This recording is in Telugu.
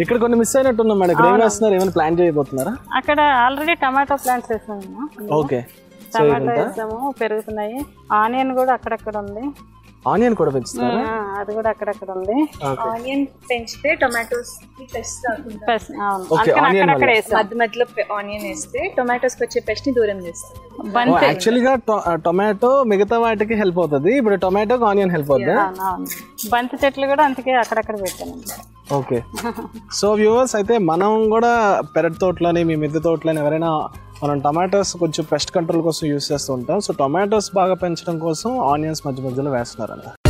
ఇక్కడ కొన్ని మిస్ అయినట్టున్నాం మేడం ఇక్కడ ఏం వేస్తున్నారు ఏమైనా ప్లాన్ చేయబోతున్నారా అక్కడ ఆల్రెడీ టమాటో ప్లాంట్స్ వేసాము ఓకే సో టమాటో వేసాము పెరుగుతున్నాయి ఆనియన్ కూడా అక్కడక్కడ ఉంది ఆనియన్ కూడా పెంచుతారా ఆ, అది కూడా అక్కడక్కడ ఉంది ఆనియన్ పెంచితే టొమాటోస్ పెస్ట్ రాకుండా పెస్- అవును ఓకే అందుకని ఆనియన్ అక్కడక్కడ వేసాం మధ్య మధ్యలో ఆనియన్ వేస్తే టొమాటోస్ వచ్చే పెస్ట్ ని దూరం చేస్తుంది బంతి యాక్చువల్గా టొమాటో మిగతా వాటికి హెల్ప్ అవుతుంది ఇప్పుడు టొమాటోకి ఆనియన్ హెల్ప్ అవుతుంది అవును, అవును. బంతి చెట్లు కూడా అందుకే అక్కడక్కడ పెట్టాను ఓకే సో వ్యూవర్స్ అయితే మనం కూడా పెరట్ తోటలోని మీ మిద్దె తోటలోని ఎవరైనా మనం టమాటోస్ కొంచెం పెస్ట్ కంట్రోల్ కోసం యూస్ చేస్తూ ఉంటాం సో టొమాటోస్ బాగా పెంచడం కోసం ఆనియన్స్ మధ్య మధ్యలో వేస్తున్నారంట